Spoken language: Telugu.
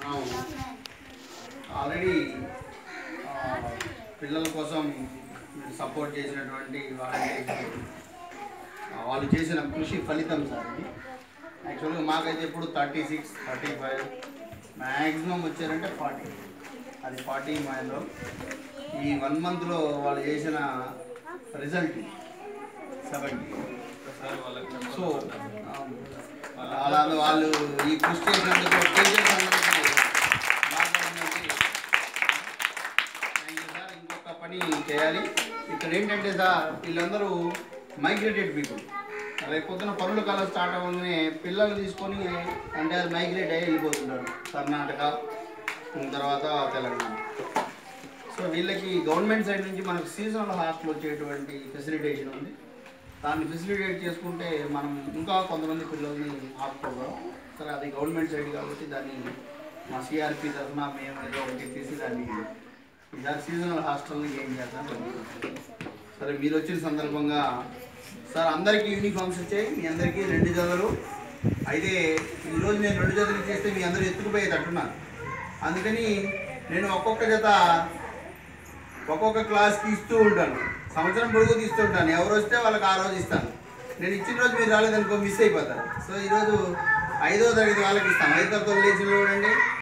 అవును. ఆల్రెడీ ఆ, పిల్లల కోసం సపోర్ట్ చేసినటువంటి వాళ్ళకి వాళ్ళు చేసిన కృషి ఫలితం సార్ ఇది యాక్చువల్గా మాకైతే ఇప్పుడు thirty six thirty five maximum వచ్చారంటే ఫార్టీ అది ఫార్టీ మైండ్లో ఈ వన్ మంత్లో వాళ్ళు చేసిన రిజల్ట్ సెవెంటీ సో అలా వాళ్ళు ఈ కృషి చేసినందుకు టీచర్స్ అందరికీ మా తరఫు నుంచి థ్యాంక్ యూ సార్ ఇంకొక పని చేయాలి ఇక్కడ ఏంటంటే సార్ వీళ్ళందరూ మైగ్రేటెడ్ పీపుల్ రేపు పొద్దున పనుల కాలం స్టార్ట్ అవ్వగానే పిల్లలు తీసుకొని అంటే అది మైగ్రేట్ అయ్యి వెళ్ళిపోతుంటారు కర్ణాటక ఉమ్, తర్వాత తెలంగాణ సో వీళ్ళకి గవర్నమెంట్ సైడ్ నుంచి మనకు సీజనల్ హాస్టల్ వచ్చేటువంటి ఫెసిలిటేషన్ ఉంది దాన్ని ఫెసిలిటేట్ చేసుకుంటే మనం ఇంకా కొంతమంది పిల్లల్ని ఆపుకోగలం సరే అది గవర్నమెంట్ సైడ్ కాబట్టి దాన్ని మా సిఆర్పి తరఫున మేము ఏదో ఒకటి తీసి దాన్ని ఈసారి సీజనల్ హాస్టల్ని ఏం చేద్దాం సరే మీరు వచ్చిన సందర్భంగా సార్ అందరికీ యూనిఫామ్స్ వచ్చాయి మీ అందరికీ రెండు జతలు అయితే ఈరోజు నేను రెండు జతలు చేస్తే మీ అందరూ ఎత్తుకుపోయేటట్టున్నారు అందుకని నేను ఒక్కొక్క జత ఒక్కొక్క క్లాస్కి ఇస్తూ ఉంటాను సంవత్సరం పొడుగు తీస్తూ ఉంటాను ఎవరు వస్తే వాళ్ళకి ఆ రోజు ఇస్తాను నేను ఇచ్చిన రోజు మీరు రాలేదనుకో మిస్ అయిపోతారు సో ఈరోజు ఐదో తరగతి వాళ్ళకి ఇస్తాను ఐదో తరగతి లేచిన చూడండి